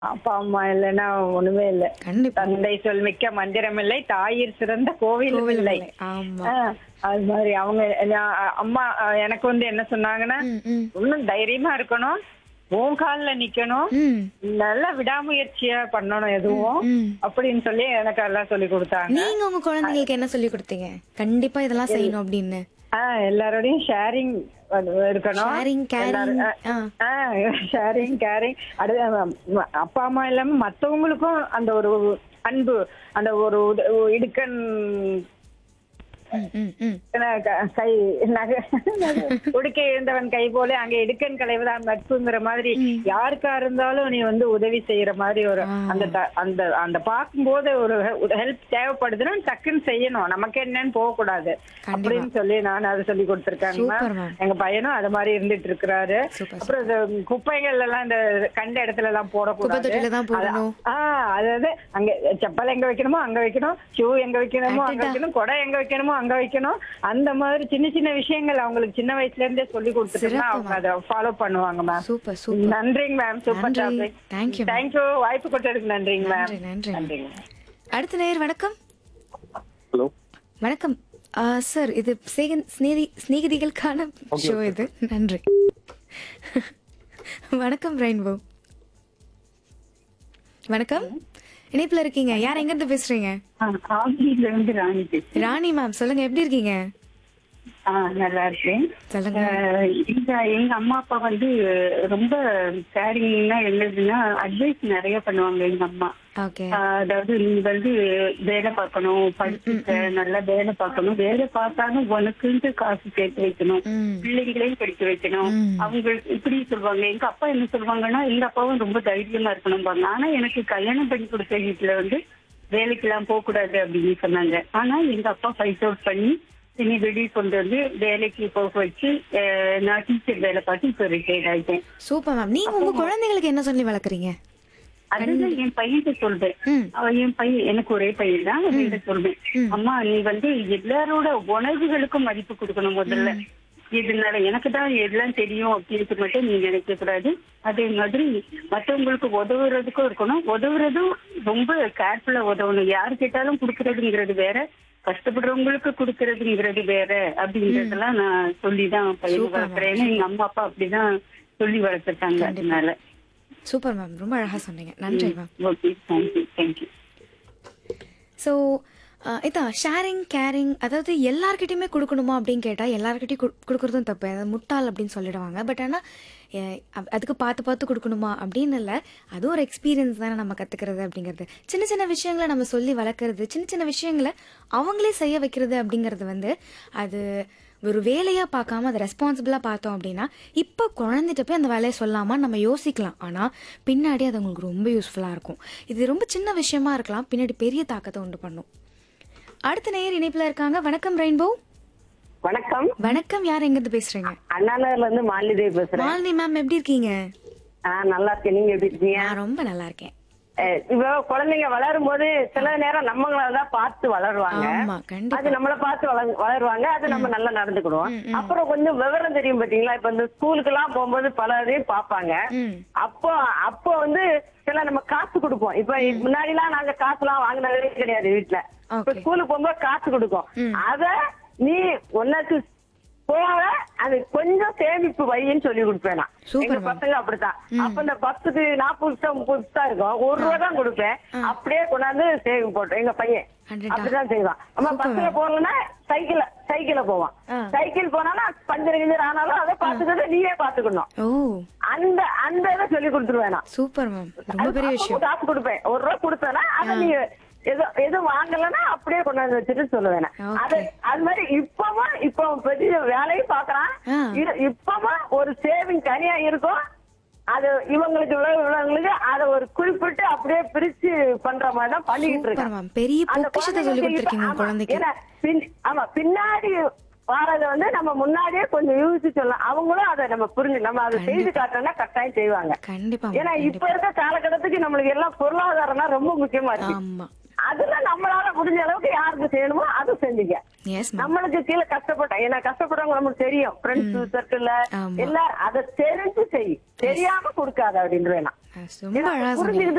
அப்பா அம்மா இல்லைன்னா ஒண்ணுமே இல்ல கண்டிப்பா தந்தை சொல் மிக்க மந்திரம் இல்லை தாயிற் சிறந்த கோவில் கோவில் இல்லை இல்லை. ஆமா ஆ, அது மாதிரி அவங்க நான் அம்மா ஆ, எனக்கு வந்து என்ன சொன்னாங்கன்னா ம், ம், இன்னும் தைரியமா இருக்கணும் உன் கால்ல நிக்கணும் ம், நல்லா விடாமுயற்சியா பண்ணணும் எதுவும் ம். அப்படின்னு சொல்லி எனக்கு எல்லாம் சொல்லி கொடுத்தாங்க நீங்க உங்க குழந்தைங்களுக்கு என்ன சொல்லி கொடுத்தீங்க கண்டிப்பா இதெல்லாம் செய்யணும் அப்படின்னு ஆஹ் எல்லாரோடையும் ஷேரிங் இருக்கணும் ஷேரிங் கேரிங் ஷேரிங் கேரிங் அடுத்து அஹ், அப்பா அம்மா இல்லாம மத்தவங்களுக்கும் அந்த ஒரு அன்பு அந்த ஒரு உத- இடுக்கண் என்ன, க- கை நகை உடுக்கை இருந்தவன் கை போல அங்க இடுக்கன் களைவுதான் நட்புங்கிற மாதிரி யாருக்கா இருந்தாலும் நீ வந்து உதவி செய்யற மாதிரி ஒரு அந்த த- அந்த அந்த பார்க்கும்போது ஒரு ஹெல்ப் தேவைப்படுதுன்னா டக்குன்னு செய்யணும் நமக்கு என்னன்னு போக கூடாது அப்படின்னு சொல்லி நான் அதை சொல்லி கொடுத்திருக்காங்க Super, ma'am. எங்க பையனும் அது மாதிரி இருந்துட்டு இருக்கிறாரு Super, அப்புறம் இந்த குப்பைகள் எல்லாம் இந்த கண்ட இடத்துல எல்லாம் குப்பை போடக்கூடாது தொட்டில தான் போடணும் ஆஹ் அதாவது அங்க செப்பல் எங்க வைக்கணுமோ அங்க வைக்கணும் ஷூ எங்க வைக்கணுமோ அங்க வைக்கணும் குடை எங்க வைக்கணுமோ அங்க வைக்கணும் அந்த மாதிரி சின்ன சின்ன விஷயங்கள் அவங்களுக்கு சின்ன வயசுல இருந்தே சொல்லி கொடுத்துட்டோம்னா சிறப்பு, அவங்க அதை ஃபாலோ பண்ணுவாங்க மேம் சூப்பர் சூப்பர் நன்றிங்க மேம் சூப்பர் நன்றி. Topic Thank you, ma'am. Thank you வாய்ப்பு கொடுத்ததுக்கு நன்றிங்க மேம் நன்றி நன்றி நன்றிங்க அடுத்த நேயர் வணக்கம் ஹலோ வணக்கம் சார் இது சேகன் ஸ்நேதி ஸ்நேகிதிகளுக்கான ஷோ இது நன்றி வணக்கம் ரெயின்போ வணக்கம் இணைப்புல இருக்கீங்க யார் எங்க இருந்து பேசுறீங்க காவிரியில இருந்து ராணி பேசுறேன் ராணி மேம் சொல்லுங்க எப்படி இருக்கீங்க ஆ, நல்லா இருக்கேன் சொல்லுங்க ஆஹ் இந்த எங்க அம்மா அப்பா வந்து ரொம்ப கேரிங்னா என்னதுன்னா அட்வைஸ் நிறைய பண்ணுவாங்க எங்க அம்மா ஓகே ஆஹ் அதாவது நீ வந்து வேலை பார்க்கணும் படிச்சுக்க நல்லா வேலை பார்க்கணும் வேலை பார்த்தாலும் உனக்குன்ட்டு காசு சேர்த்து வைக்கணும் ம் பிள்ளைங்களையும் படிக்க வைக்கணும் ம். அவங்க இப்படி சொல்லுவாங்க எங்க அப்பா என்ன சொல்லுவாங்கன்னா எங்க அப்பாவும் ரொம்ப தைரியமா இருக்கணும் ஆனா எனக்கு கல்யாணம் பண்ணி கொடுத்த வீட்டுல வந்து வேலைக்கெல்லாம் போக கூடாது அப்படின்னு சொன்னாங்க ஆனா எங்க அப்பா ஃபைட் அவுட் பண்ணி என்னை வெளியே கொண்டு வந்து வேலைக்கு போக வச்சு அஹ், நான் டீச்சர் வேலை பார்த்து இப்போ ரிட்டையர்ட் ஆயிட்டேன் சூப்பர் மேம் நீங்க உங்க குழந்தைங்களுக்கு என்ன சொல்லி வளர்க்குறீங்க அதுதான் என் பையன்கிட்ட சொல்றேன் ம் அவன் என் பையன் எனக்கு ஒரே பையன் தான் அவன்கிட்ட சொல்றேன் அம்மா நீ வந்து எல்லாரோட உணர்வுகளுக்கும் மதிப்பு கொடுக்கணும் முதல்ல இதனால எனக்கு தான் எல்லாம் தெரியும் அப்படின்னு மட்டும் நீ நினைக்க கூடாது அதே மாதிரி மத்தவங்களுக்கு உதவுறதுக்கும் இருக்கணும் உதவுறதும் ரொம்ப கேர்ஃபுல்லா உதவணும் யாரு கேட்டாலும் கொடுக்கறதுங்கிறது வேற கஷ்டப்படுறவங்களுக்கு கொடுக்கறதுங்கிறது வேற அப்படிங்கறதெல்லாம் நான் சொல்லிதான் பையன் வளர்க்குறேன் ஏன்னா எங்க அம்மா அப்பா அப்படிதான் சொல்லி வளர்த்துட்டாங்க அதனால சூப்பர் மேம் ரொம்ப அழகா சொன்னீங்க நன்றி ma'am okay thank you thank you so இதான் ஷேரிங் கேரிங் அதாவது எல்லார்கிட்டயுமே கொடுக்கணுமா அப்படின்னு கேட்டால் எல்லார்கிட்டயும் கு- கொடுக்கறதும் தப்பு அதாவது முட்டாள் அப்படின்னு சொல்லிடுவாங்க பட் ஆனால் அதுக்கு பார்த்து பார்த்து கொடுக்கணுமா அப்படின்னு இல்லை அது ஒரு எக்ஸ்பீரியன்ஸ் தானே நம்ம கற்றுக்கிறது அப்படிங்கிறது சின்ன சின்ன விஷயங்களை நம்ம சொல்லி வளர்க்குறது சின்ன சின்ன விஷயங்களை அவங்களே செய்ய வைக்கிறது அப்படிங்கிறது வந்து அது ஒரு வேலையாக பார்க்காம அதை ரெஸ்பான்சிபிளாக பார்த்தோம் அப்படின்னா இப்போ குழந்தைகிட்ட போய் அந்த வேலையை சொல்லாமா நம்ம யோசிக்கலாம் ஆனால் பின்னாடி அது அவங்களுக்கு ரொம்ப யூஸ்ஃபுல்லாக இருக்கும் இது ரொம்ப சின்ன விஷயமா இருக்கலாம் பின்னாடி பெரிய தாக்கத்தை உண்டு பண்ணும் அடுத்த நேயர் இணைப்புல இருக்காங்க வணக்கம் ரெயின்போ வணக்கம் வணக்கம் யார் எங்க இருந்து பேசுறீங்க அண்ணா நகர்ல இருந்து மாலிதேவி பேசுறேன் மாலினி மேம் எப்படி இருக்கீங்க ஆ, நல்லா இருக்கேன் நீங்க எப்படி இருக்கீங்க நான் ரொம்ப நல்லா இருக்கேன் அஹ், இப்போ குழந்தைங்க வளரும் போது சில நேரம் நம்மள தான் பார்த்து வளருவாங்க ஆமா கண்டிப்பா அது நம்மள பார்த்து வளர் வளருவாங்க அது நம்ம நல்லா நடந்துக்கிடுவோம் அப்புறம் கொஞ்சம் விவரம் தெரியும் பாத்தீங்களா இப்ப இந்த ஸ்கூலுக்கு எல்லாம் போகும்போது பலரையும் பார்ப்பாங்க ம் அப்போ அப்போ வந்து சில நம்ம காசு கொடுப்போம் இப்ப முன்னாடி எல்லாம் நாங்க காசு எல்லாம் வாங்கினதே கிடையாது வீட்டுல இப்ப Okay. ஸ்கூலுக்கு போகும்போது காசு கொடுக்கும் அத நீ உனக்கு போக அது கொஞ்சம் சேமிப்பு வைன்னு சொல்லி கொடுப்பேன் நான் Super, எங்க ma'am. பசங்க அப்படித்தான் அப்ப இந்த பத்துக்கு நாற்பது நிமிஷம் முப்பது நிமிஷம் இருக்கும் ஒரு ரூபா தான் கொடுப்பேன் அப்படியே கொண்டாந்து சேவிங் போட்டோம் எங்க பையன் அடடா. அப்படிதான் செய்வான் நம்ம பஸ்ல போகலன்னா சைக்கிள் சைக்கிள்ல போவான் ஆ. சைக்கிள் போனானா பஞ்சர் கிஞ்சர் ஆனாலும் அதை பாத்துக்கிறது நீயே பாத்துக்கணும் ஓ அந்த அந்த இதை சொல்லி கொடுத்துருவேன் நான் சூப்பர் மேம் ரொம்ப பெரிய அது விஷயம் அப்பவும் காசு கொடுப்பேன் ஒரு ரூபா கொடுத்தேன்னா அதை நீ எது எதுவும் வாங்கலன்னா அப்படியே கொண்டாந்து வச்சுட்டு சொல்லுவேன் நான். Okay. அது அது மாதிரி இப்பவும் இப்போ பெரிய வேலையும் பாக்குறான் ஆ. இது இப்பவும் ஒரு சேவிங் தனியா இருக்கும் அது இவங்களுக்கு இவ்வளவு இவங்களுக்கு அதை ஒரு குறிப்பிட்டு அப்படியே பிரிச்சு பண்ற மாதிரி தான் பண்ணிக்கிட்டு சூப்பர் இருக்கேன் மேம் பெரிய அந்த பொக்கிஷத்தை சொல்லி குழந்தைங்களுக்கு கொடுத்துருக்கீங்க இப்ப- உங்க ஆமா, குழந்தைக்கு ஏன்னா பின்- ஆமா பின்னாடி வாரத வந்து நம்ம முன்னாடியே கொஞ்சம் யோசிச்சு சொல்லலாம் அவங்களும் அதை நம்ம புரிஞ்சு நம்ம அதை செய்து காட்டோம்னா கட்டாயம் செய்வாங்க கண்டிப்பா ma'am, ஏன்னா இப்ப கண்டிப்பா இருக்க காலகட்டத்துக்கு நம்மளுக்கு எல்லாம் பொருளாதாரம்னா ரொம்ப முக்கியமா இருக்கு ஆமா அதுல நம்மளால முடிஞ்ச அளவுக்கு யாருக்கு செய்யணுமோ அதை செஞ்சுக்க எஸ் மேம் நம்மளுக்கு கீழே கஷ்டப்பட்டோம் ஏன்னா கஷ்டப்படுறவங்க நமக்கு தெரியும் ஃப்ரெண்ட்ஸ் சர்க்கிள்ல ஆமா. எல்லாம் அதை தெரிஞ்சு செய் தெரியாம கொடுக்காத அப்படின்னு வேணாம் ரொம்ப அழகா சொன்னீங்க புரிஞ்சுக்கிட்டு